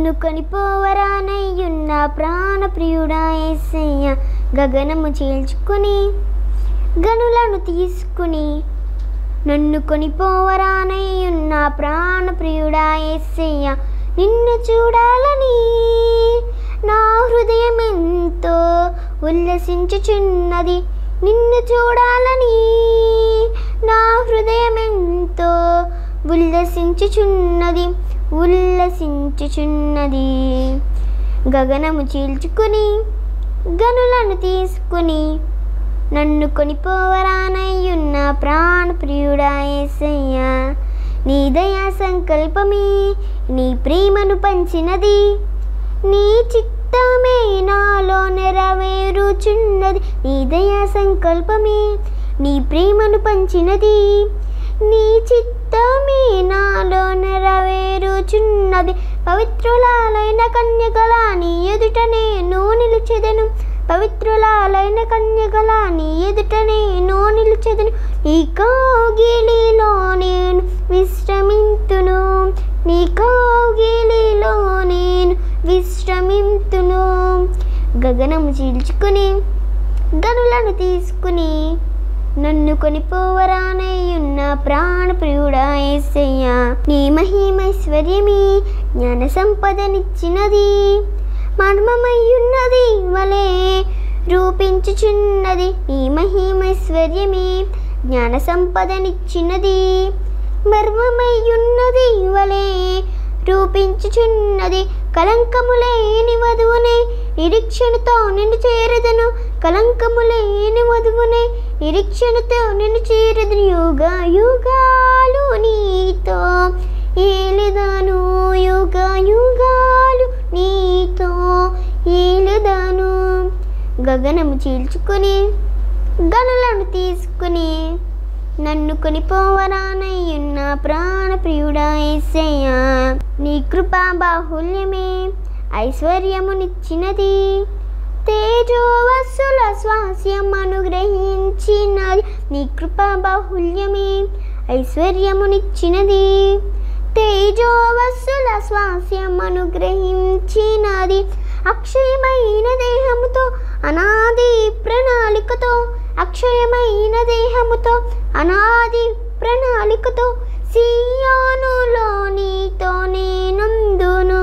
నన్ను కొనిపోవరానయ్యున్న ప్రాణప్రియుడా ఏసయ్య గగనము చీల్చుకుని గనులను తీసుకుని నన్ను కొనిపోవరానయ్యున్న ప్రాణప్రియుడా ఏసయ్య నిన్ను చూడాలని నా హృదయం ఎంతో ఉల్లసించుచున్నది నిన్ను చూడాలని నా హృదయం ఎంతో ఉల్లసించుచున్నది ఉల్లసించుచున్నది గగనము చీల్చుకుని గనులను తీసుకుని నన్ను కొనిపోవరానయ్యున్న ప్రాణప్రియుడా ఏసయ్యా నీ దయా సంకల్పమే నీ ప్రేమను పంచినది నీ చిత్తమే నాలో నెరవేరుచున్నది నీ దయా సంకల్పమే నీ ప్రేమను పంచినది నీ చిత్తమే నాలో నెరవేరుచున్నది పవిత్రులాలైన కన్యకల నీ ఎదుట నేను నిలిచెదను పవిత్రులాలైన కన్యకల నీ ఎదుట నేను నిలిచెదను నీ కౌగిలిలో నేను విశ్రమింతును నీ కౌగిలిలో నేను విశ్రమింతును గగనము చీల్చుకుని గనులను తీసుకుని నన్ను కొనిపోవరానయ్యున్న ప్రాణప్రియుడా ఏసయ్యా నీ మహిమైశ్వర్యమే జ్ఞాన సంపదనిచ్చినది మర్మమయ్యున్నది వలే రూపించుచున్నది నీ మహిమైశ్వర్యమే జ్ఞాన సంపదనిచ్చినది మర్మమయ్యున్నది వలే రూపించుచున్నది కలంకము లేని వధువునే నిరీక్షణతో నిన్ను చేరదను కలంకము లేని వధువునే నిరీక్షణతో నిన్ను చేరదను యుగ యుగాలు నీతో ఏలిదాను యుగ యుగాలు నీతో ఏలిదాను గగనము చీల్చుకుని గనులను తీసుకుని నన్ను కొనిపోవరానయ్యున్న ప్రాణప్రియుడా ఏసయ్యా నీ కృపా బాహుల్యమే ఐశ్వర్యమునిచ్చినది తేజోవస్సుల స్వాస్యం అనుగ్రహించినది నీ కృపా బాహుల్యమే ఐశ్వర్యమునిచ్చినది తేజోవస్సుల స్వాస్యం అనుగ్రహించినది అక్షయమైన దేహముతో అనాది ప్రణాళికతో అక్షయమైన దేహముతో అనాది ప్రణాళికతో సియోనులో నీతో నేనందును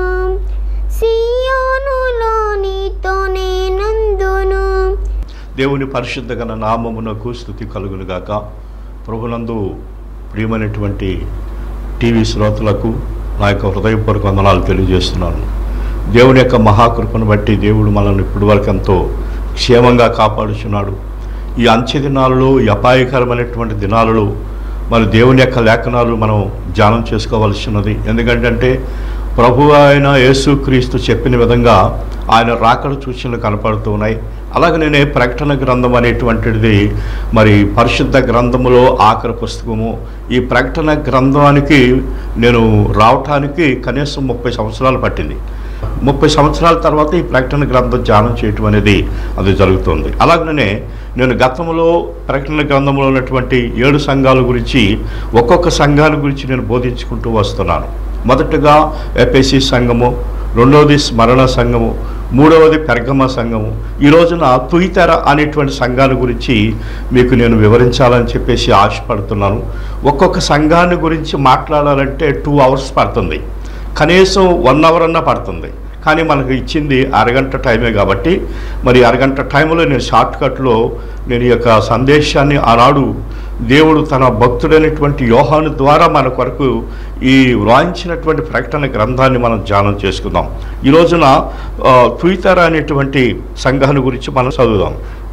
సియోనులో నీతో నేనందును దేవుని పరిశుద్ధ గల నామమునకు స్థుతి కలుగును గాక ప్రభునందు ప్రియమైనటువంటి టీవీ శ్రోతలకు నా యొక్క హృదయపూర్వక వందనాలు తెలియజేస్తున్నాను దేవుని యొక్క మహాకృపను బట్టి దేవుడు మనల్ని ఇప్పటి వరకు ఎంతో క్షేమంగా కాపాడుచున్నాడు ఈ అంచె దినాలలో ఈ అపాయకరమైనటువంటి దినాలలో మరి దేవుని యొక్క లేఖనాలు మనం ధ్యానం చేసుకోవలసినది ఎందుకంటే ప్రభు ఆయన యేసుక్రీస్తు చెప్పిన విధంగా ఆయన రాకడ సూచనలు కనపడుతూ ఉన్నాయి అలాగే నేనే ప్రకటన గ్రంథం అనేటువంటిది మరి పరిశుద్ధ గ్రంథములో ఆఖరి పుస్తకము ఈ ప్రకటన గ్రంథానికి నేను రావటానికి కనీసం ముప్పై సంవత్సరాలు పట్టింది ముప్పై సంవత్సరాల తర్వాత ఈ ప్రకటన గ్రంథం ధ్యానం చేయటం అనేది అది జరుగుతుంది అలాగనే నేను గతంలో ప్రకటన గ్రంథంలో ఉన్నటువంటి ఏడు సంఘాల గురించి ఒక్కొక్క సంఘాల గురించి నేను బోధించుకుంటూ వస్తున్నాను మొదటగా ఎపిసి సంఘము రెండవది స్మరణ సంఘము మూడవది పెర్గమ సంఘము ఈ రోజున తుయితెర అనేటువంటి సంఘాల గురించి మీకు నేను వివరించాలని చెప్పేసి ఆశపడుతున్నాను ఒక్కొక్క సంఘాన్ని గురించి మాట్లాడాలంటే టూ అవర్స్ పడుతుంది కనీసం వన్ అవర్ అన్నా పడుతుంది కానీ మనకు ఇచ్చింది అరగంట టైమే కాబట్టి మరి అరగంట టైంలో నేను షార్ట్ కట్లో నేను ఈ యొక్క సందేశాన్ని ఆనాడు దేవుడు తన భక్తుడైనటువంటి యోహాను ద్వారా మన కొరకు ఈ వ్రాయించినటువంటి ప్రకటన గ్రంథాన్ని మనం ధ్యానం చేసుకుందాం ఈ రోజున ఆ, ట్విటర్ అనేటువంటి సంఘాన్ని గురించి మనం చదువుదాం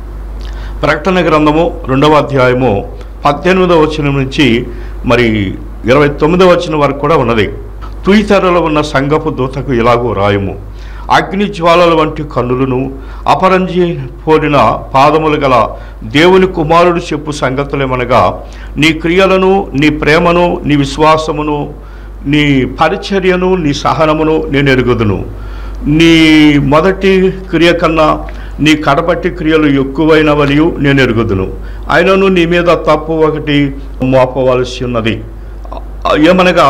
ప్రకటన గ్రంథము రెండవ అధ్యాయము పద్దెనిమిదవ వచనం నుంచి మరి ఇరవై తొమ్మిదవ వచనం వరకు కూడా ఉన్నది తుయితెరలో ఉన్న సంగపు దూతకు ఇలాగూ రాయము అగ్ని జ్వాలల వంటి కన్నులను అపరంజి పోలిన పాదములు గల దేవుని కుమారుడు చెప్పు సంగతులేమనగా నీ క్రియలను నీ ప్రేమను నీ విశ్వాసమును నీ పరిచర్యను నీ సహనమును నేను ఎరుగుదును నీ మొదటి క్రియ కన్నా నీ కడపట్టి క్రియలు ఎక్కువైనవనియు నేను ఎరుగుదును అయినను నీ మీద తప్పు ఒకటి మోపవలసి ఉన్నది ఏమనగా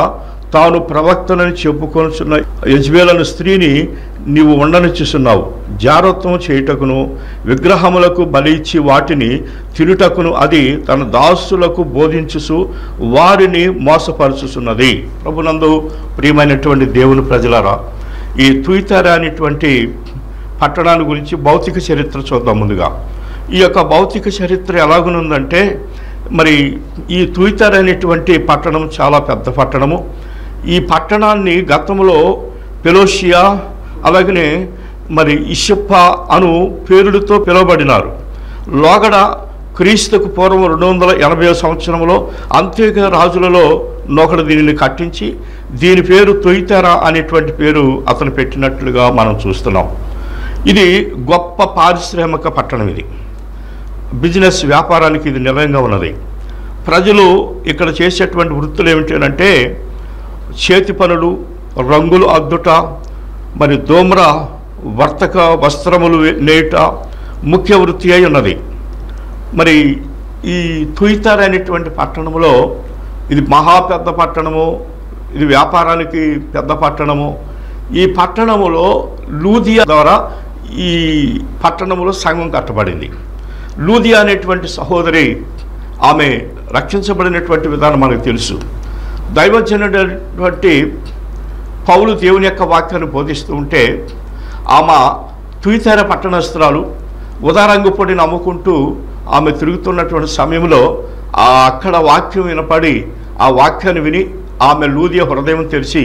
తాను ప్రవక్తనని చెప్పుకొనుచున్న యజ్వేలను స్త్రీని నీవు ఉండనిచ్చుచున్నావు జారత్వం చేయుటకును విగ్రహములకు బలి ఇచ్చి వాటిని తిరుటకును అది తన దాసులకు బోధించుసు వారిని మోసపరుచుచున్నది ప్రభునందు ప్రియమైనటువంటి దేవుని ప్రజలారా ఈ తుయితర అనేటువంటి పట్టణాన్ని గురించి భౌతిక చరిత్ర చూద్దాం ముందుగా ఈ యొక్క భౌతిక చరిత్ర ఎలాగునుందంటే మరి ఈ తుయితర్ అనేటువంటి పట్టణం చాలా పెద్ద పట్టణము ఈ పట్టణాన్ని గతంలో పెలోషియా అలాగనే మరి ఇషప్ప అను పేరులతో పిలువబడినారు లోగడ క్రీస్తుకు పూర్వం రెండు వందల ఎనభై సంవత్సరంలో అంత్యేక రాజులలో నొకడు దీనిని కట్టించి దీని పేరు తొయితెర అనేటువంటి పేరు అతను పెట్టినట్లుగా మనం చూస్తున్నాం ఇది గొప్ప పారిశ్రామిక పట్టణం ఇది బిజినెస్ వ్యాపారానికి ఇది నిలయంగా ఉన్నది ప్రజలు ఇక్కడ చేసేటువంటి వృత్తులు ఏమిటి అంటే చేతి పనులు రంగులు అద్దుట మరి దోమ్ర వర్తక వస్త్రములు వే- నేయుట ముఖ్య వృత్తి అయి ఉన్నది మరి ఈ తుయితార్ అనేటువంటి పట్టణంలో ఇది మహా పెద్ద పట్టణము ఇది వ్యాపారానికి పెద్ద పట్టణము ఈ పట్టణములో లూదియా ద్వారా ఈ పట్టణములో సంఘం కట్టబడింది లూదియా అనేటువంటి సహోదరి ఆమె రక్షించబడినటువంటి విధానం మనకు తెలుసు దైవజనుడైనటువంటి పౌలు దేవుని యొక్క వాక్యాన్ని బోధిస్తూ ఉంటే ఆమె తుయితెర పట్టణస్తురాలు ఉదారంగు పొడిని అమ్ముకుంటూ ఆమె తిరుగుతున్నటువంటి సమయంలో ఆ అక్కడ వాక్యం వినపడి ఆ వాక్యాన్ని విని ఆమె లూదియ హృదయం తెరిచి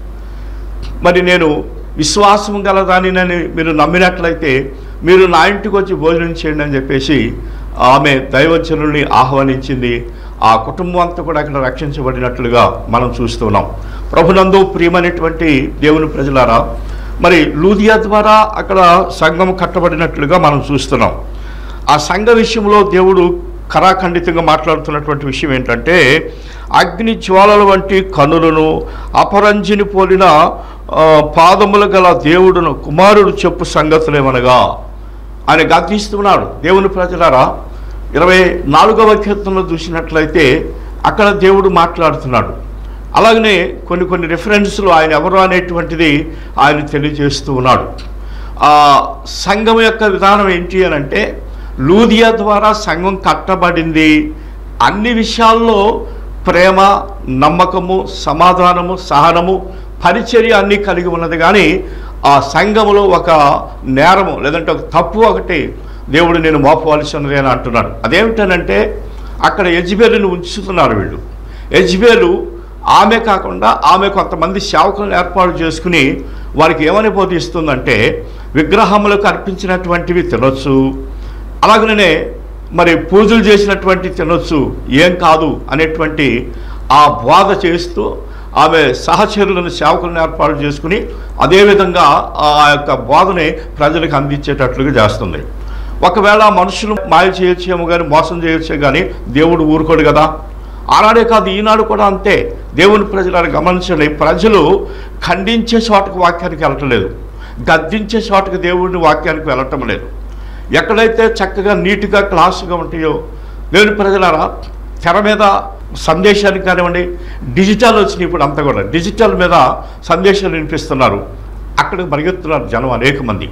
మరి నేను విశ్వాసం గలదానినని మీరు నమ్మినట్లయితే మీరు నా ఇంటికి వచ్చి భోజనం చేయండి అని చెప్పేసి ఆమె దైవజనుల్ని ఆహ్వానించింది ఆ కుటుంబం అంతా కూడా అక్కడ రక్షించబడినట్లుగా మనం చూస్తున్నాం ప్రభునందు ప్రియమైనటువంటి దేవుని ప్రజలారా మరి లూదియా ద్వారా అక్కడ సంఘం కట్టబడినట్లుగా మనం చూస్తున్నాం ఆ సంఘ విషయంలో దేవుడు కరాఖండితంగా మాట్లాడుతున్నటువంటి విషయం ఏంటంటే అగ్ని జ్వాలల వంటి కనులను అపరంజిని పోలిన ఆ, పాదములు గల దేవుడును కుమారుడు చెప్పు సంగతులేమనగా ఆయన గద్దిస్తున్నాడు దేవుని ప్రజలారా ఇరవై నాలుగవ కీర్తనలో చూసినట్లయితే అక్కడ దేవుడు మాట్లాడుతున్నాడు అలాగనే కొన్ని కొన్ని రిఫరెన్స్లు ఆయన ఎవరు అనేటువంటిది ఆయన తెలియజేస్తూ ఉన్నాడు ఆ సంఘం యొక్క విధానం ఏంటి అని అంటే లూదియా ద్వారా సంఘం కట్టబడింది అన్ని విషయాల్లో ప్రేమ నమ్మకము సమాధానము సహనము పరిచర్య అన్నీ కలిగి ఉన్నది కానీ ఆ సంఘములో ఒక నేరము లేదంటే ఒక తప్పు ఒకటి దేవుడు నేను మోపవలసి ఉన్నది అని అంటున్నాడు అదేమిటనంటే అక్కడ యజ్బేలుని ఉంచుతున్నారు వీళ్ళు యజ్బేలు ఆమె కాకుండా ఆమె కొంతమంది సేవకులను ఏర్పాటు చేసుకుని వారికి ఏమని బోధిస్తుందంటే విగ్రహములకు అర్పించినటువంటివి తినొచ్చు అలాగనే మరి పూజలు చేసినటువంటి తినొచ్చు ఏం కాదు అనేటువంటి ఆ బోధ చేస్తూ ఆమె సహచరులను సేవకులను ఏర్పాటు చేసుకుని అదేవిధంగా ఆ యొక్క బోధని ప్రజలకు అందించేటట్లుగా చేస్తుంది ఒకవేళ మనుషులు మాయ చేయొచ్చేమో కానీ మోసం చేయొచ్చే కానీ దేవుడు ఊరుకోడు కదా ఆనాడే కాదు ఈనాడు కూడా అంతే దేవుని ప్రజలను గమనించండి ప్రజలు ఖండించే చోటకు వాక్యానికి వెళ్ళటం లేదు గద్దించే చోటకు దేవుడిని వాక్యానికి వెళ్ళటం లేదు ఎక్కడైతే చక్కగా నీట్గా క్లాసుగా ఉంటాయో దేవుని ప్రజలారా తెర మీద సందేశానికి కానివ్వండి డిజిటల్ వచ్చినాయి ఇప్పుడు అంతా కూడా డిజిటల్ మీద సందేశాలు వినిపిస్తున్నారు అక్కడికి పరిగెత్తున్నారు జనం అనేక మంది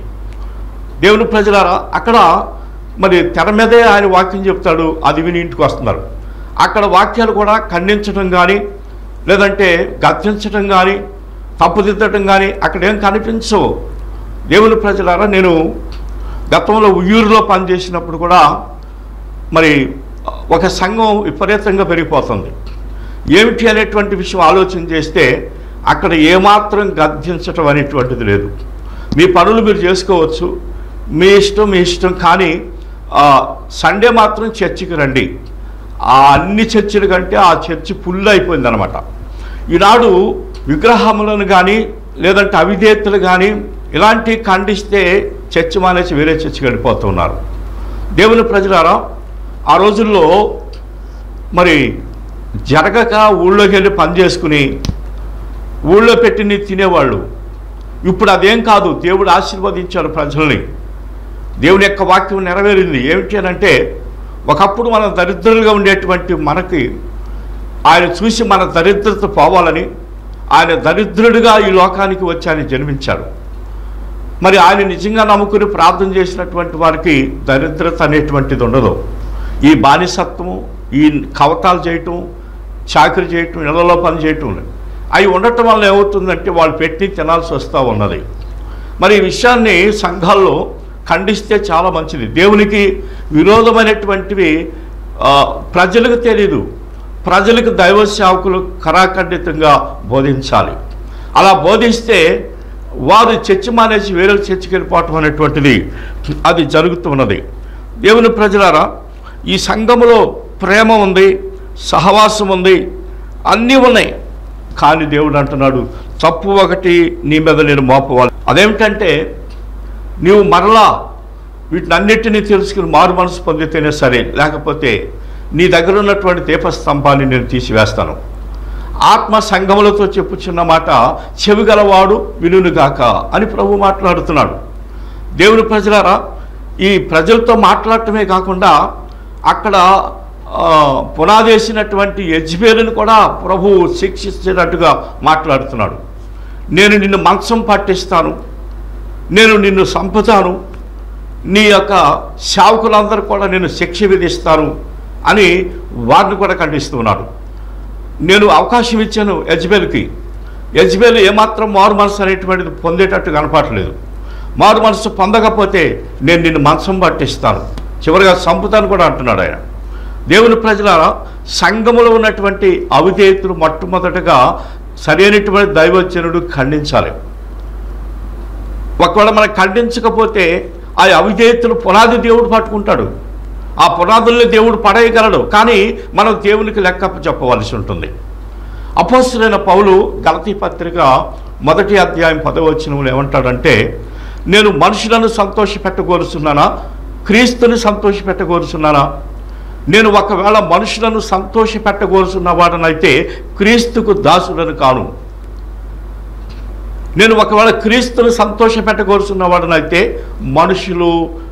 దేవుని ప్రజలారా అక్కడ మరి తెర మీదే ఆయన వాక్యం చెప్తాడు అది విని ఇంటికి వస్తున్నారు అక్కడ వాక్యాలు కూడా ఖండించడం కానీ లేదంటే గద్దించడం కానీ తప్పుదిద్దటం కానీ అక్కడ ఏం కనిపించవు దేవుని ప్రజలారా నేను గతంలో ఉయ్యూరులో పనిచేసినప్పుడు కూడా మరి ఒక సంఘం విపరీతంగా పెరిగిపోతుంది ఏమిటి అనేటువంటి విషయం ఆలోచన చేస్తే అక్కడ ఏమాత్రం గద్దించటం అనేటువంటిది లేదు మీ పనులు మీరు చేసుకోవచ్చు మీ ఇష్టం మీ ఇష్టం కానీ ఆ, సండే మాత్రం చర్చికి రండి ఆ అన్ని చర్చిల కంటే ఆ చర్చి ఫుల్ అయిపోయింది అనమాట ఈనాడు విగ్రహములను కానీ లేదంటే అవిధేయతలు కానీ ఇలాంటివి ఖండిస్తే చర్చి మానేసి వేరే చర్చికి వెళ్ళిపోతున్నారు దేవుని ప్రజలారా ఆ రోజుల్లో మరి జరగక ఊళ్ళోకి వెళ్ళి పని చేసుకుని ఊళ్ళో పెట్టి తినేవాళ్ళు ఇప్పుడు అదేం కాదు దేవుడు ఆశీర్వదించాడు ప్రజల్ని దేవుని యొక్క వాక్యం నెరవేరింది ఏమిటి అని అంటే ఒకప్పుడు మనం దరిద్రులుగా ఉండేటువంటి మనకి ఆయన చూసి మన దరిద్రత పోవాలని ఆయన దరిద్రుడిగా ఈ లోకానికి వచ్చి ఆయన జన్మించాడు మరి ఆయన నిజంగా నమ్ముకుని ప్రార్థన చేసినటువంటి వారికి దరిద్రత అనేటువంటిది ఉండదు ఈ బానిసత్వము ఈ కవతాలు చేయటం చాకరీ చేయటం ఇళ్లలో పని చేయటం అవి ఉండటం వల్ల ఏమవుతుందంటే వాళ్ళు పెట్టి తినాల్సి వస్తూ ఉన్నది మరి ఈ విషయాన్ని సంఘాల్లో ఖండిస్తే చాలా మంచిది దేవునికి విరోధమైనటువంటివి ఆ, ప్రజలకు తెలియదు ప్రజలకు దైవ సేవకులు కరాఖండితంగా బోధించాలి అలా బోధిస్తే వారు చర్చ మానేసి వేరే చర్చకి వెళ్ళిపోవటం అనేటువంటిది అది జరుగుతున్నది దేవుని ప్రజలారా ఈ సంఘములో ప్రేమ ఉంది సహవాసం ఉంది అన్నీ ఉన్నాయి కానీ దేవుడు అంటున్నాడు తప్పు ఒకటి నీ మీద నేను మోపవాలి అదేమిటంటే నీవు మరలా వీటినన్నిటినీ తెలుసుకుని మారు మనసు పొందితేనే సరే లేకపోతే నీ దగ్గర ఉన్నటువంటి దీపస్తంభాన్ని నేను తీసివేస్తాను ఆత్మ సంగములతో చెప్పుచున్న మాట చెవిగలవాడు వినుగాక అని ప్రభు మాట్లాడుతున్నాడు దేవుని ప్రజలారా ఈ ప్రజలతో మాట్లాడటమే కాకుండా అక్కడ ఆ, పునాదేసినటువంటి యజ్బేలును కూడా ప్రభువు శిక్షించేటట్టుగా మాట్లాడుతున్నాడు నేను నిన్ను మంచం పట్టిస్తాను నేను నిన్ను సంపుతాను నీ యొక్క సేవకులందరూ కూడా నేను శిక్ష విధిస్తాను అని వారిని కూడా ఖండిస్తున్నాడు నేను అవకాశం ఇచ్చాను యజ్బేల్కి యజ్బేల్ ఏమాత్రం మారు మనసు అనేటువంటిది పొందేటట్టు కనపడలేదు మారు మనసు పొందకపోతే నేను నిన్ను మంచం పట్టిస్తాను చివరిగా సంపుతాను కూడా అంటున్నాడు ఆయన దేవుని ప్రజలారా సంఘములో ఉన్నటువంటి అవిధేయతలు మొట్టమొదటగా సరైనటువంటి దైవజనుడు ఖండించాలి ఒకవేళ మనం ఖండించకపోతే ఆ అవిధేయతలు పునాది దేవుడు పట్టుకుంటాడు ఆ పునాదుల్ని దేవుడు పడేయగలడు కానీ మనం దేవునికి లెక్క చెప్పవలసి ఉంటుంది అపోస్తులైన పౌలు గలతీ పత్రిక మొదటి అధ్యాయం పదవచనంలో ఏమంటాడంటే నేను మనుషులను సంతోషపెట్టగోరుస్తున్నానా క్రీస్తుని సంతోషపెట్టగోరుతున్నానా నేను ఒకవేళ మనుషులను సంతోషపెట్టగోరుతున్న వాడనైతే క్రీస్తుకు దాసులను కాను నేను ఒకవేళ క్రీస్తును సంతోషపెట్టగోరుతున్న వాడనైతే మనుషులు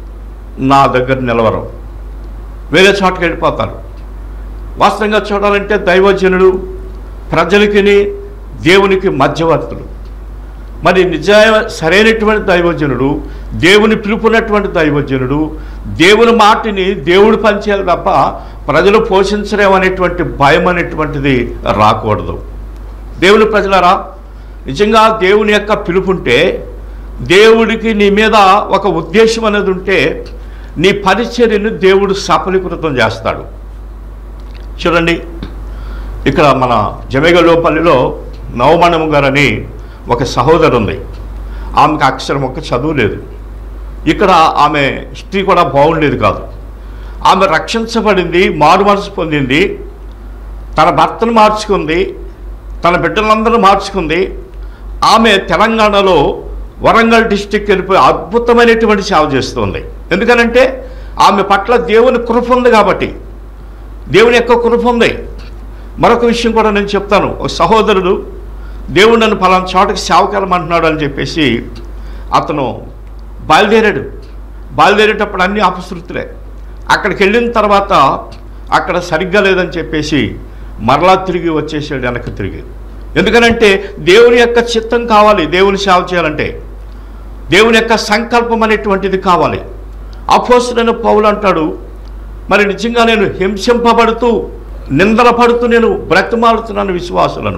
నా దగ్గర నిలవరు వేరే చోటకి వెళ్ళిపోతారు వాస్తవంగా చూడాలంటే దైవజనుడు ప్రజలకి దేవునికి మధ్యవర్తులు మరి నిజ సరైనటువంటి దైవజనుడు దేవుని పిలుపునటువంటి దైవజనుడు దేవుని మాటిని దేవుడు పనిచేయాలి తప్ప ప్రజలు పోషించలేం అనేటువంటి భయం అనేటువంటిది రాకూడదు దేవుని ప్రజలారా నిజంగా దేవుని యొక్క పిలుపుంటే దేవుడికి నీ మీద ఒక ఉద్దేశం అనేది ఉంటే నీ పరిచర్యను దేవుడు సఫలీకృతం చేస్తాడు చూడండి ఇక్కడ మన జమేగలోపల్లిలో నవమణము గారని ఒక సహోదరు ఉంది ఆమెకు అక్షరం ఒక్క చదువు లేదు ఇక్కడ ఆమె హిస్టరీ కూడా బాగుండేది కాదు ఆమె రక్షించబడింది మారు మనసు పొందింది తన భర్తను మార్చుకుంది తన బిడ్డలందరూ మార్చుకుంది ఆమె తెలంగాణలో వరంగల్ డిస్టిక్ వెళ్ళిపోయి అద్భుతమైనటువంటి సేవ చేస్తుంది ఎందుకనంటే ఆమె పట్ల దేవుని కృప ఉంది కాబట్టి దేవుని యొక్క కృప ఉంది మరొక విషయం కూడా నేను చెప్తాను ఒక సహోదరుడు దేవుడు నన్ను పలానా చోటకి సేవకెళ్ళమంటున్నాడు అని చెప్పేసి అతను బయలుదేరాడు బయలుదేరేటప్పుడు అన్ని అపశృతులే అక్కడికి వెళ్ళిన తర్వాత అక్కడ సరిగ్గా లేదని చెప్పేసి మరలా తిరిగి వచ్చేసాడు వెనక్కి తిరిగి ఎందుకనంటే దేవుని యొక్క చిత్తం కావాలి దేవుని సేవ చేయాలంటే దేవుని యొక్క సంకల్పం అనేటువంటిది కావాలి అపోసుడైన పౌలు అంటాడు మరి నిజంగా నేను హింసింపబడుతూ నిందల పడుతూ నేను బ్రతిమాలుతున్నాను విశ్వాసులను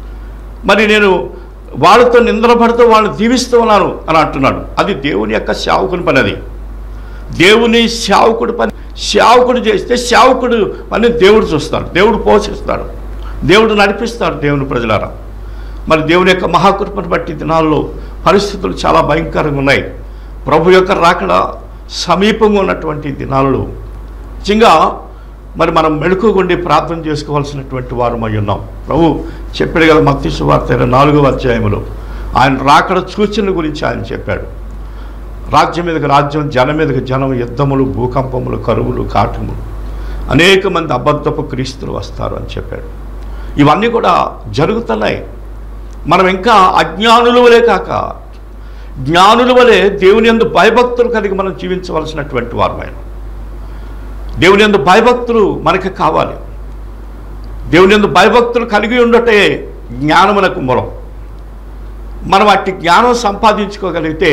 మరి నేను వాళ్ళతో నిందల పడుతూ వాళ్ళని దీవిస్తూ ఉన్నాను అని అంటున్నాడు అది దేవుని యొక్క సేవకుని పని అది దేవుని సేవకుడి పని సేవకుడు చేస్తే సేవకుడు పని దేవుడు చూస్తాడు దేవుడు పోషిస్తాడు దేవుడు నడిపిస్తాడు దేవుని ప్రజలారా మరి దేవుని యొక్క మహాకృపను బట్టి దినాల్లో పరిస్థితులు చాలా భయంకరంగా ఉన్నాయి ప్రభు యొక్క రాకడ సమీపంగా ఉన్నటువంటి దినాలలో నిజంగా మరి మనం మెడుకుగుండి ప్రార్థన చేసుకోవాల్సినటువంటి వారమై ఉన్నాం ప్రభు చెప్పాడు కదా మత్తి సువార్త ఇరవై నాలుగవ అధ్యాయంలో ఆయన రాకడ సూచనల గురించి ఆయన చెప్పాడు రాజ్యం మీదకి రాజ్యం జనం మీదకి జనం యుద్ధములు భూకంపములు కరువులు కాటములు అనేక మంది అబద్ధపు క్రీస్తులు వస్తారు అని చెప్పాడు ఇవన్నీ కూడా జరుగుతున్నాయి మనం ఇంకా అజ్ఞానుల వలే కాక జ్ఞానుల వలె దేవుని యందు భయభక్తులు కలిగి మనం జీవించవలసినటువంటి వారమైన దేవుని యందు భయభక్తులు మనకి కావాలి దేవుని యందు భయభక్తులు కలిగి ఉండటే జ్ఞానమునకు మూలం మనం అట్టి జ్ఞానం సంపాదించుకోగలిగితే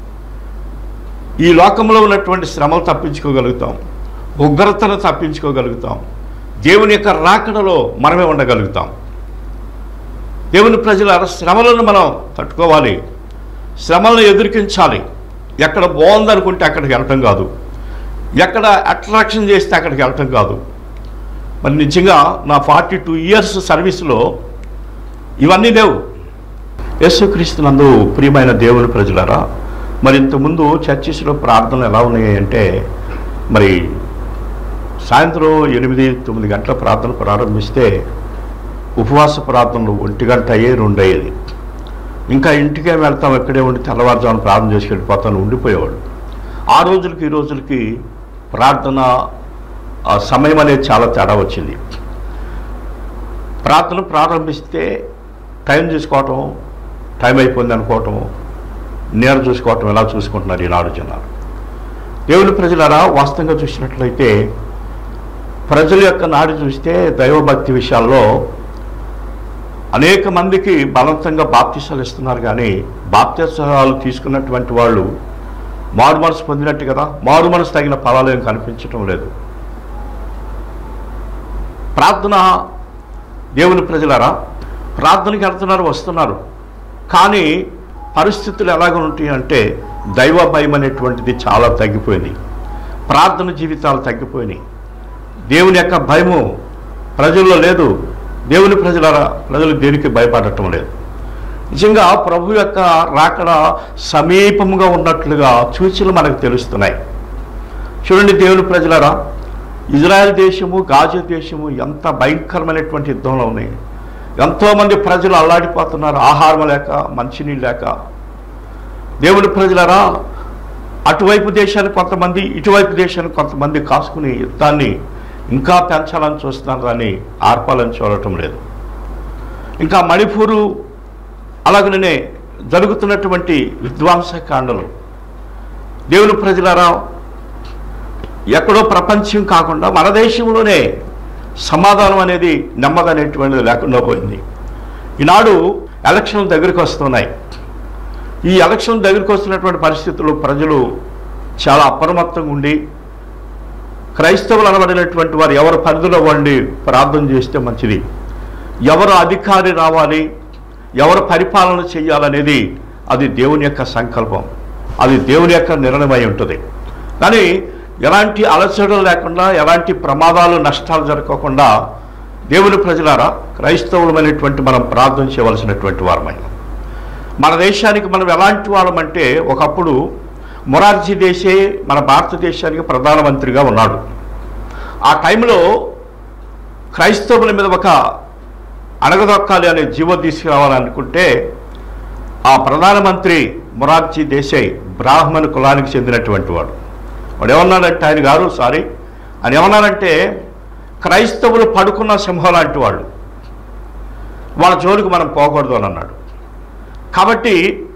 ఈ లోకంలో ఉన్నటువంటి శ్రమలు తప్పించుకోగలుగుతాం ఉగ్రతను తప్పించుకోగలుగుతాం దేవుని యొక్క రాకడలో మనమే ఉండగలుగుతాం దేవుని ప్రజల శ్రమలను మనం తట్టుకోవాలి శ్రమలను ఎదుర్కించాలి ఎక్కడ బాగుందనుకుంటే అక్కడికి వెళ్ళటం కాదు ఎక్కడ అట్రాక్షన్ చేస్తే అక్కడికి వెళ్ళటం కాదు మరి నిజంగా నా ఫార్టీ టూ ఇయర్స్ సర్వీస్లో ఇవన్నీ లేవు యేసుక్రీస్తు నందు ప్రియమైన దేవుని ప్రజలారా మరి ఇంతకుముందు చర్చిస్లో ప్రార్థనలు ఎలా ఉన్నాయి అంటే మరి సాయంత్రం ఎనిమిది తొమ్మిది గంటల ప్రార్థన ప్రారంభిస్తే ఉపవాస ప్రార్థనలు ఒంటి గంట అయ్యే రెండు అయ్యేది ఇంకా ఇంటికే వెళ్తాం ఇక్కడే ఉండి తెల్లవారుజామున ప్రార్థన చేసి వెళ్ళిపోతాను ఉండిపోయేవాడు ఆ రోజులకి ఈ రోజులకి ప్రార్థన ఆ సమయం అనేది చాలా తేడా వచ్చింది ప్రార్థన ప్రారంభిస్తే టైం చూసుకోవటం టైం అయిపోయింది అనుకోవటం నేరు చూసుకోవటం ఎలా చూసుకుంటున్నారు ఈనాడు జనాలు దేవుని ప్రజలారా వాస్తవంగా చూసినట్లయితే ప్రజల యొక్క నాడి చూస్తే దైవభక్తి విషయాల్లో అనేక మందికి బలవంతంగా బాప్తిసాలు ఇస్తున్నారు కానీ బాప్తిసాలు తీసుకున్నటువంటి వాళ్ళు మారు మనసు పొందినట్టు కదా మారు మనసు తగిన ఫలాలు ఏం కనిపించటం లేదు ప్రార్థన దేవుని ప్రజలారా ప్రార్థనకి వెళ్తున్నారు వస్తున్నారు కానీ పరిస్థితులు ఎలాగ ఉంటాయి అంటే దైవ భయం అనేటువంటిది చాలా తగ్గిపోయింది ప్రార్థన జీవితాలు తగ్గిపోయినాయి దేవుని యొక్క భయము ప్రజల్లో లేదు దేవుని ప్రజలారా ప్రజలు దేనికి భయపడటం లేదు నిజంగా ప్రభు యొక్క రాకడ సమీపంగా ఉన్నట్లుగా సూచనలు మనకు తెలుస్తున్నాయి చూడండి దేవుని ప్రజలారా ఇజ్రాయెల్ దేశము గాజా దేశము ఎంత భయంకరమైనటువంటి యుద్ధంలో ఉన్నాయి ఎంతోమంది ప్రజలు అల్లాడిపోతున్నారు ఆహారం లేక మంచినీళ్ళు లేక దేవుని ప్రజలారా అటువైపు దేశానికి కొంతమంది ఇటువైపు దేశానికి కొంతమంది కాసుకుని యుద్ధాన్ని ఇంకా పెంచాలని చూస్తున్నారు కానీ ఆర్పాలని చూడటం లేదు ఇంకా మణిపూరు అలాగనే జరుగుతున్నటువంటి విధ్వంసకాండలు దేవుని ప్రజలారా ఎక్కడో ప్రపంచం కాకుండా మన దేశంలోనే సమాధానం అనేది నెమ్మది అనేటువంటిది లేకుండా పోయింది ఈనాడు ఎలక్షన్లు దగ్గరికి వస్తున్నాయి ఈ ఎలక్షన్ దగ్గరికి వస్తున్నటువంటి పరిస్థితుల్లో ప్రజలు చాలా అప్రమత్తంగా ఉండి క్రైస్తవులు అనబడినటువంటి వారు ఎవరు పరిధిలో వండి ప్రార్థన చేస్తే మంచిది ఎవరు అధికారి రావాలి ఎవరు పరిపాలన చేయాలనేది అది దేవుని యొక్క సంకల్పం అది దేవుని యొక్క నిర్ణయమై ఉంటుంది కానీ ఎలాంటి అలసడలు లేకుండా ఎలాంటి ప్రమాదాలు నష్టాలు జరగకుండా దేవుని ప్రజలారా క్రైస్తవులమైనటువంటి మనం ప్రార్థన చేయవలసినటువంటి వారమై మన దేశానికి మనం ఎలాంటి వాళ్ళమంటే ఒకప్పుడు మొరార్జీ దేశే మన భారతదేశానికి ప్రధానమంత్రిగా ఉన్నాడు ఆ టైంలో క్రైస్తవుల మీద ఒక అణగదొక్కాలి అనే జీవో తీసుకురావాలనుకుంటే ఆ ప్రధానమంత్రి మొరార్జీ దేశాయ్ బ్రాహ్మణ కులానికి చెందినటువంటి వాడు వాడు ఏమన్నాడంటే ఆయన గారు సారీ ఆయన ఏమన్నారంటే క్రైస్తవులు పడుకున్న సింహం లాంటి వాళ్ళు వాళ్ళ జోలికి మనం పోకూడదు అని అన్నాడు కాబట్టి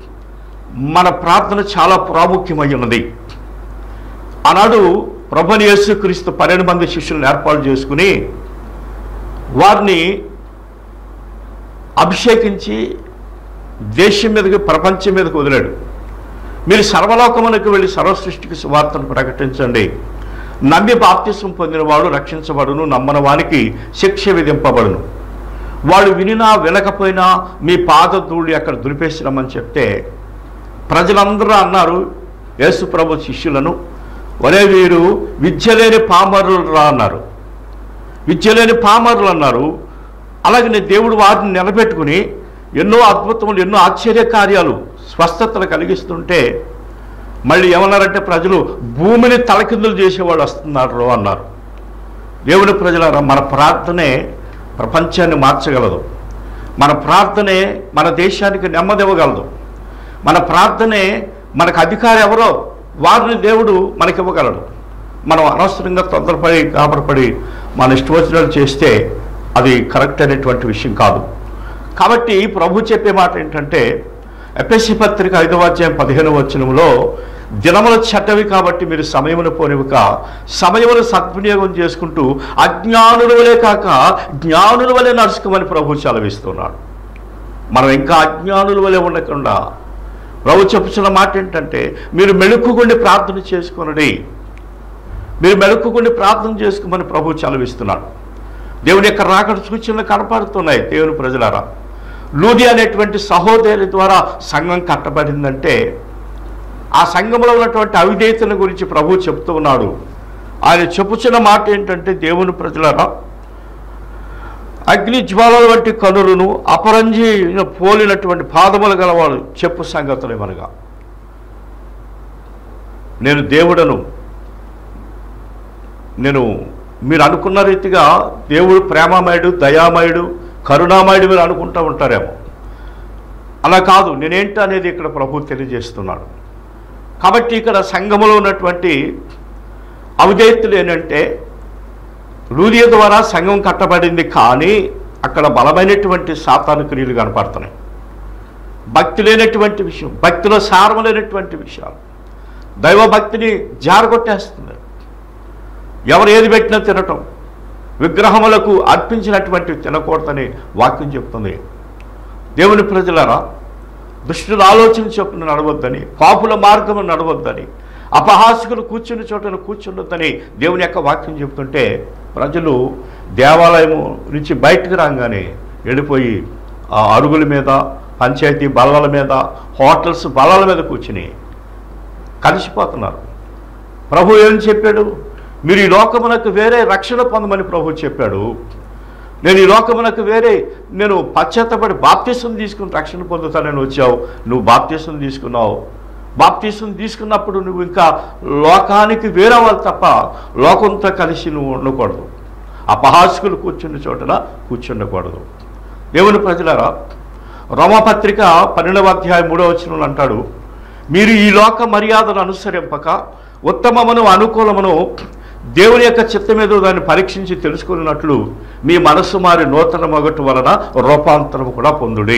మన ప్రార్థన చాలా ప్రాముఖ్యమై ఉన్నది ఆనాడు ప్రభుని యేసుక్రీస్తు పన్నెండు మంది శిష్యులను ఏర్పాటు చేసుకుని వారిని అభిషేకించి దేశం మీదకి ప్రపంచం మీదకి వదిలాడు మీరు సర్వలోకమునకు వెళ్ళి సర్వ సృష్టికి సువార్తను ప్రకటించండి నమ్మి బాప్తిసం పొందినవాడు రక్షించబడును నమ్మని వానికి శిక్ష విధింపబడును వాడు వినినా వినకపోయినా మీ పాద ధూళి అక్కడ దులిపేసినామని చెప్తే ప్రజలందరూ అన్నారు యేసు ప్రభు శిష్యులను ఒరే వీరు విద్య లేని పామరులు రా అన్నారు విద్య లేని పామరులు అన్నారు అలాగనే దేవుడు వారిని నిలబెట్టుకుని ఎన్నో అద్భుతములు ఎన్నో ఆశ్చర్య కార్యాలు స్వస్థతలు కలిగిస్తుంటే మళ్ళీ ఏమన్నారంటే ప్రజలు భూమిని తలకిందులు చేసేవాడు వస్తున్నారు అన్నారు దేవుని ప్రజలారా మన ప్రార్థనే ప్రపంచాన్ని మార్చగలదు మన ప్రార్థనే మన దేశానికి నెమ్మది ఇవ్వగలదు మన ప్రార్థనే మనకు అధికారం ఎవరో వారిని దేవుడు మనకి ఇవ్వగలడు మనం అనవసరంగా తొందరపడి గాబరపడి మన ఇష్టం వచ్చినట్లు చేస్తే అది కరెక్ట్ అనేటువంటి విషయం కాదు కాబట్టి ప్రభు చెప్పే మాట ఏంటంటే ఎపిసి పత్రిక ఐదవ అధ్యాయం పదిహేను వచనంలో దినములు చెడ్డవి కాబట్టి మీరు సమయమును పోనివ్వక సమయమును సద్వినియోగం చేసుకుంటూ అజ్ఞానుల వలె కాక జ్ఞానుల వలె నడుచుకోమని ప్రభు చలవిస్తున్నాడు మనం ఇంకా అజ్ఞానుల వలె ఉండకుండా ప్రభు చెప్పుచున్న మాట ఏంటంటే మీరు మెలుక్కుకుండి ప్రార్థన చేసుకొనడి మీరు మెలుక్కుకుండి ప్రార్థన చేసుకోమని ప్రభు చలవిస్తున్నాడు దేవుని యొక్క రాకడ సూచనలు కనపడుతున్నాయి దేవుని ప్రజలారా లూది అనేటువంటి సహోదరి ద్వారా సంఘం కట్టబడిందంటే ఆ సంఘంలో ఉన్నటువంటి అవిధేయతల గురించి ప్రభు చెప్తూ ఉన్నాడు ఆయన చెప్పుచున్న మాట ఏంటంటే దేవుని ప్రజలారా అగ్ని జ్వాలల వంటి కనులను అపరంజి పోలినటువంటి పాదములు గలవాడు చెప్పు సంగతులు ఏమనగా నేను దేవుడను నేను మీరు అనుకున్న రీతిగా దేవుడు ప్రేమమయుడు దయామయుడు కరుణామయుడు మీరు అనుకుంటూ ఉంటారేమో అలా కాదు నేనేంటి అనేది ఇక్కడ ప్రభు తెలియజేస్తున్నాడు కాబట్టి ఇక్కడ సంఘములో ఉన్నటువంటి అవిధేయతులు ఏంటంటే రూలియ ద్వారా సంఘం కట్టబడింది కానీ అక్కడ బలమైనటువంటి సాతాను క్రియలు కనపడుతున్నాయి భక్తి లేనటువంటి విషయం భక్తిలో సారం లేనటువంటి విషయాలు దైవభక్తిని జారగొట్టేస్తుంది ఎవరు ఏది పెట్టినా తినటం విగ్రహములకు అర్పించినటువంటి తినకూడదని వాక్యం చెప్తుంది దేవుని ప్రజలరా దుష్టుల ఆలోచన చొప్పున నడవద్దని పాపుల మార్గము నడవద్దని అపహాసకులు కూర్చుని చోటను కూర్చుండొద్దని దేవుని యొక్క వాక్యం చెప్తుంటే ప్రజలు దేవాలయము నుంచి బయటకు రాగానే వెళ్ళిపోయి ఆ అరుగుల మీద పంచాయతీ బల్లల మీద హోటల్స్ బల్లల మీద కూర్చుని కలిసిపోతున్నారు ప్రభు ఏం చెప్పాడు మీరు ఈ లోకమునకు వేరే రక్షణ పొందమని ప్రభు చెప్పాడు నేను ఈ లోకమునకు వేరే నేను పశ్చాత్తపడి బాప్తీసం తీసుకుని రక్షణ పొందుతానని వచ్చావు నువ్వు బాప్తీసం తీసుకున్నావు బాప్తీసం తీసుకున్నప్పుడు నువ్వు ఇంకా లోకానికి వేరే వాళ్ళు తప్ప లోకంతో కలిసి నువ్వు ఉండకూడదు అపహాసకులు కూర్చున్న చోటన కూర్చుండకూడదు దేవుని ప్రజలారా రోమపత్రిక పన్నెండవ అధ్యాయం మూడవ వచనంలో అంటాడు మీరు ఈ లోక మర్యాదను అనుసరింపక ఉత్తమమును అనుకూలమును దేవుని యొక్క చిత్తమేదో దాన్ని పరీక్షించి తెలుసుకున్నట్లు మీ మనస్సు మారి నూతన మొగటు వలన రూపాంతరం కూడా పొందుడి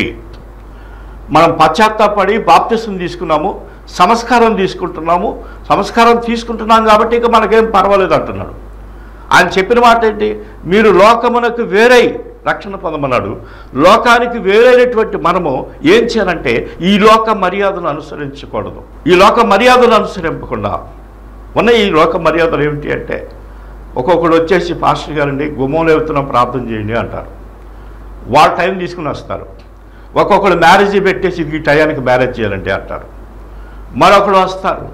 మనం పశ్చాత్తాపడి బాప్తిసం తీసుకున్నాము సంస్కారం తీసుకుంటున్నాము సంస్కారం తీసుకుంటున్నాం కాబట్టి ఇక మనకేం పర్వాలేదు అంటున్నాడు ఆయన చెప్పిన మాట ఏంటి మీరు లోకమునకు వేరై రక్షణ పొందమన్నాడు లోకానికి వేరైనటువంటి మనము ఏం చేయాలంటే ఈ లోక మర్యాదను అనుసరించకూడదు ఈ లోక మర్యాదను అనుసరింపకుండా ఉన్న ఈ లోక మర్యాదలు ఏమిటి అంటే ఒక్కొక్కడు వచ్చేసి పాస్టర్ గారండి గుమ్మంలో వెళ్తున్నాం ప్రార్థన చేయండి అంటారు వాళ్ళ టైం తీసుకుని వస్తారు ఒక్కొక్కడు మ్యారేజ్ పెట్టేసి ఈ టయానికి మ్యారేజ్ చేయాలంటే అంటారు మరొకడు వస్తారు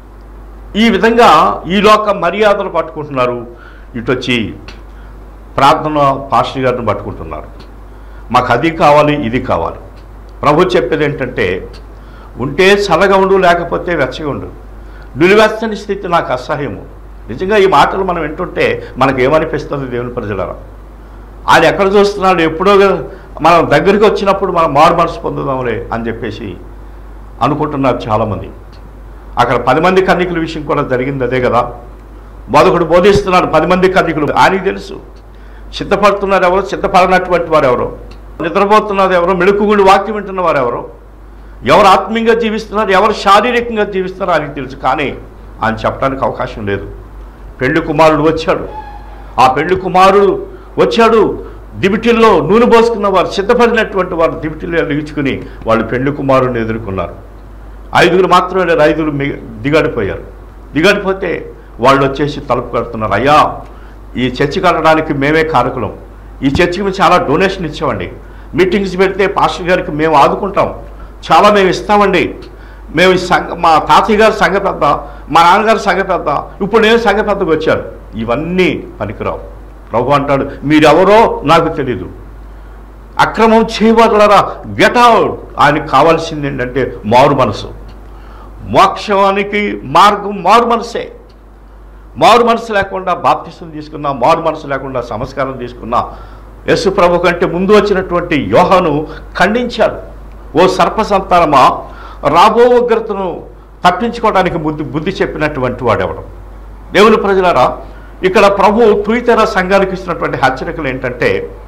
ఈ విధంగా ఈ లోక మర్యాదలు పట్టుకుంటున్నారు ఇటు వచ్చి ప్రార్థన పాస్టర్ గారిని పట్టుకుంటున్నారు మాకు అది కావాలి ఇది కావాలి ప్రభు చెప్పేది ఏంటంటే ఉంటే చల్లగా ఉండు లేకపోతే వెచ్చగా ఉండు నిలువెచ్చని స్థితి నాకు అసహ్యము నిజంగా ఈ మాటలు మనం వింటుంటే మనకు ఏమనిపిస్తుంది దేవుని ప్రజలరా ఆయన ఎక్కడ చూస్తున్నాడు ఎప్పుడో మనం దగ్గరికి వచ్చినప్పుడు మనం మారు మనసు పొందుదాంలే అని చెప్పేసి అనుకుంటున్నారు చాలామంది అక్కడ పది మంది కన్నికల విషయం కూడా జరిగింది అదే కదా బోధకుడు బోధిస్తున్నాడు పది మంది కన్నికలు ఆయనకి తెలుసు సిద్ధపడుతున్నారు ఎవరు సిద్ధపడనటువంటి వారు ఎవరు నిద్రపోతున్నారు ఎవరు మెడుకుగుడి వాక్యం వింటున్న వారు ఎవరు ఎవరు ఆత్మీయంగా జీవిస్తున్నారు ఎవరు శారీరకంగా జీవిస్తున్నారో ఆయనకి తెలుసు కానీ ఆయన చెప్పడానికి అవకాశం లేదు పెళ్లి కుమారుడు వచ్చాడు ఆ పెళ్లి కుమారుడు వచ్చాడు దివిటిల్లో నూనె పోసుకున్న వారు సిద్ధపడినటువంటి వారు దివిటిల్లో లిగుచుకుని వాళ్ళు పెళ్లి కుమారుడిని ఎదుర్కొన్నారు ఐదుగురు మాత్రమే లేరు, ఐదుగురు మి- దిగాడిపోయారు దిగాడిపోతే వాళ్ళు వచ్చేసి తలుపు కడుతున్నారు అయ్యా ఈ చర్చి కట్టడానికి మేమే కారకులం ఈ చర్చికి మేము చాలా డొనేషన్ ఇచ్చామండి మీటింగ్స్ పెడితే పాస్టర్ గారికి మేము ఆదుకుంటాం చాలా మేము ఇస్తామండి మేము ఈ సంఘ మా తాతయ్య గారు సంఘ పెద్ద మా నాన్నగారు సంఘ పెద్ద ఇప్పుడు నేను సంఘ పెద్దకు వచ్చాను ఇవన్నీ పనికిరావు ప్రభు అంటాడు మీరెవరో నాకు తెలీదు అక్రమం చేయబడలరా గెట్ అవుట్ ఆయనకు కావాల్సింది ఏంటంటే మారు మనసు మోక్షానికి మార్గం మారు మనసే మారు మనసు లేకుండా బాప్తిసం తీసుకున్నా మారు మనసు లేకుండా సంస్కారం తీసుకున్నా యేసు ప్రభు కంటే ముందు వచ్చినటువంటి యోహను ఖండించాడు ఓ సర్ప సంతానమా రాబో ఉగ్రతను తప్పించుకోవడానికి బుద్ధి బుద్ధి చెప్పినటువంటి వాడెవడం దేవుని ప్రజలారా ఇక్కడ ప్రభు తుయితెర సంఘానికి ఇస్తున్నటువంటి హెచ్చరికలు ఏంటంటే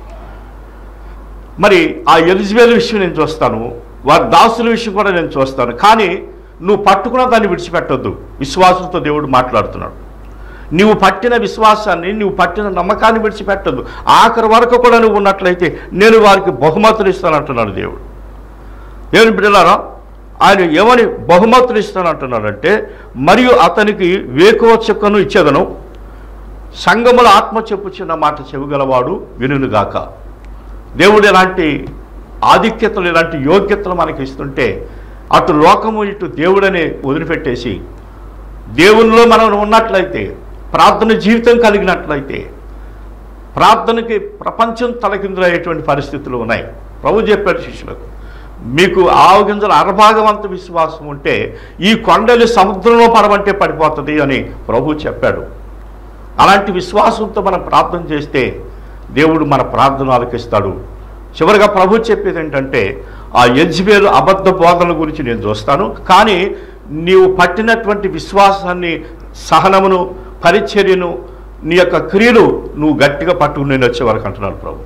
మరి ఆ ఎలిజబెల్ విషయం నేను చూస్తాను వారి దాసుల విషయం కూడా నేను చూస్తాను కానీ నువ్వు పట్టుకున్న దాన్ని విడిచిపెట్టొద్దు విశ్వాసంతో దేవుడు మాట్లాడుతున్నాడు నువ్వు పట్టిన విశ్వాసాన్ని నువ్వు పట్టిన నమ్మకాన్ని విడిచిపెట్టొద్దు ఆఖరి వరకు కూడా నువ్వు ఉన్నట్లయితే నేను వారికి బహుమతులు ఇస్తానంటున్నాడు దేవుడు దేవుని బిడ్డలారా ఆయన ఏమని బహుమతులు ఇస్తానంటున్నాడంటే మరియు అతనికి వేకువ చుక్కను ఇచ్చేదను సంగముల ఆత్మ చెప్పుచున్న మాట చెవిగలవాడు వినుగాక దేవుడు ఎలాంటి ఆధిక్యతలు ఇలాంటి యోగ్యతలు మనకి ఇస్తుంటే అటు లోకము ఇటు దేవుడని వదిలిపెట్టేసి దేవునిలో మనం ఉన్నట్లయితే ప్రార్థన జీవితం కలిగినట్లయితే ప్రార్థనకి ప్రపంచం తలకిందులయ్యేటువంటి పరిస్థితులు ఉన్నాయి ప్రభు చెప్పాడు శిష్యులకు మీకు ఆవు గింజల అరభాగవంత విశ్వాసం ఉంటే ఈ కొండలు సముద్రంలో పడమంటే పడిపోతుంది అని ప్రభు చెప్పాడు అలాంటి విశ్వాసంతో మనం ప్రార్థన చేస్తే దేవుడు మన ప్రార్థన ఆలకిస్తాడు చివరిగా ప్రభు చెప్పేది ఏంటంటే ఆ యజ్బేలు అబద్ధ బోధనల గురించి నేను చూస్తాను కానీ నీవు పట్టినటువంటి విశ్వాసాన్ని సహనమును పరిచర్యను నీ యొక్క క్రియలు నువ్వు గట్టిగా పట్టుకుని నేను వచ్చే వరకు అంటున్నాడు ప్రభు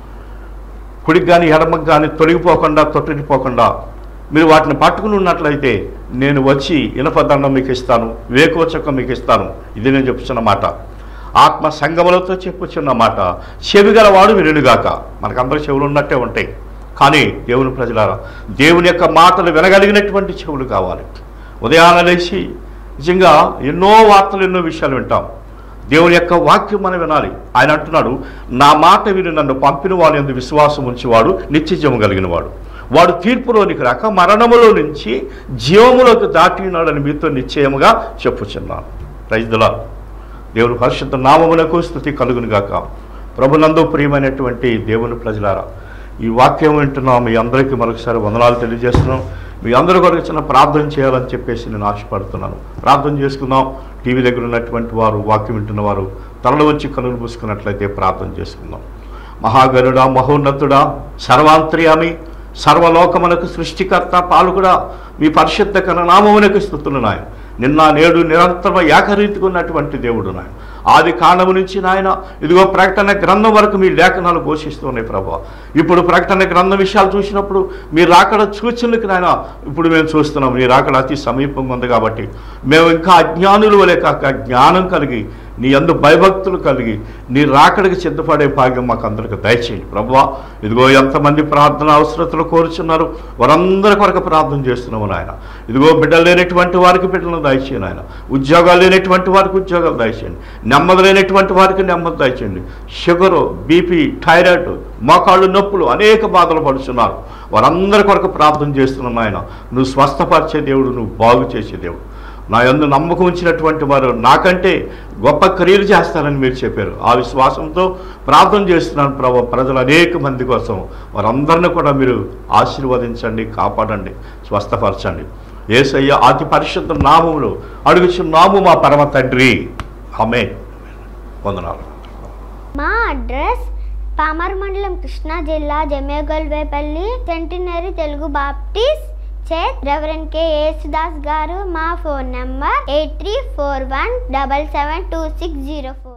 కుడికి కానీ ఎడమకు కానీ తొలగిపోకుండా తొట్టిపోకుండా మీరు వాటిని పట్టుకుని ఉన్నట్లయితే నేను వచ్చి ఇనపదండం మీకు ఇస్తాను వేకోచకం మీకు ఇస్తాను ఇది నేను చెప్పుచున్న మాట ఆత్మ సంగములతో చెప్పుచున్న మాట చెవిగలవాడు వినుగాక మనకందరూ చెవులు ఉన్నట్టే ఉంటాయి కానీ దేవుని ప్రజలారా దేవుని యొక్క మాటలు వినగలిగినటువంటి చెవులు కావాలి ఉదయాన లేచి నిజంగా ఎన్నో వార్తలు ఎన్నో విషయాలు వింటాం దేవుని యొక్క వాక్యం మనం వినాలి ఆయన అంటున్నాడు నా మాట విని నన్ను పంపిన వాడు ఎందు విశ్వాసం ఉంచేవాడు నిత్యజీవం కలిగిన వాడు వాడు తీర్పులోనికి రాక మరణములో నుంచి జీవములోకి దాటినాడని మీతో నిశ్చయముగా చెప్పుచున్నాను రైతులా దేవుని పరిశుద్ధ నామమునకు స్థుతి కలుగును గాక ప్రభునందు ప్రియమైనటువంటి దేవుని ప్రజలారా ఈ వాక్యం వింటున్నాం మీ అందరికీ మరొకసారి వందనాలు తెలియజేస్తున్నాం మీ అందరి కొరకు చిన్న ప్రార్థన చేయాలని చెప్పేసి నేను ఆశపడుతున్నాను ప్రార్థన చేసుకుందాం టీవీ దగ్గర ఉన్నటువంటి వారు వాక్యం వింటున్న వారు తలలు వచ్చి కనులు పూసుకున్నట్లయితే ప్రార్థన చేసుకుందాం మహాగరుడా మహోన్నతుడా సర్వాంతర్యామి సర్వలోకమునకు సృష్టికర్త పాలుకుడా మీ పరిశుద్ధ కననామమునకు స్థుతులు నాయన నిన్న నేడు నిరంతరం ఏకరీతిగా ఉన్నటువంటి దేవుడు నాయన ఆది కాండము నుంచి నాయన ఇదిగో ప్రకటన గ్రంథం వరకు మీ లేఖనాలు ఘోషిస్తున్నాయి ప్రభా ఇప్పుడు ప్రకటన గ్రంథం విషయాలు చూసినప్పుడు మీరు రాకడ సూచనలకు నాయన ఇప్పుడు మేము చూస్తున్నాం మీరు రాకడ అతి సమీపంగా ఉంది కాబట్టి మేము ఇంకా అజ్ఞానులు వలె కాక జ్ఞానం కలిగి నీ అందు భయభక్తులు కలిగి నీ రాకడికి సిద్ధపడే భాగ్యం మాకు అందరికి దయచేయండి ప్రభువా ఇదిగో ఎంతమంది ప్రార్థన అవసరతలు కోరుచున్నారు వారందరి కొరకు ప్రార్థన చేస్తున్నాము నాయన ఇదిగో బిడ్డలు లేనటువంటి వారికి బిడ్డలను దయచేయండి ఆయన ఉద్యోగాలు లేనటువంటి వారికి ఉద్యోగాలు దయచేయండి నెమ్మది లేనటువంటి వారికి నెమ్మది దయచేయండి షుగరు బీపీ థైరాయిడ్ మోకాళ్ళు నొప్పులు అనేక బాధలు పడుతున్నారు వారందరి కొరకు ప్రార్థన చేస్తున్నాను ఆయన నువ్వు స్వస్థపరిచే దేవుడు నువ్వు బాగు చేసే దేవుడు నా యందు నమ్మకం ఉంచినటువంటి వారు నాకంటే గొప్ప క్రియలు చేస్తారని మీరు చెప్పారు ఆ విశ్వాసంతో ప్రార్థన చేస్తున్నాను ప్రభు ప్రజలు అనేక మంది కోసం వారందరిని కూడా మీరు ఆశీర్వదించండి కాపాడండి స్వస్థపరచండి ఏసయ్య అతి పరిశుద్ధ నామములు అడుగుచున్నాము మా పరమ తండ్రి ఆమె వందనాలు మా అడ్రస్ పామర్ మండలం కృష్ణా జిల్లా Jamegalvepalli centenary Telugu Baptist church reverend K Yesudas garu మా phone number eight three four one double seven two six zero four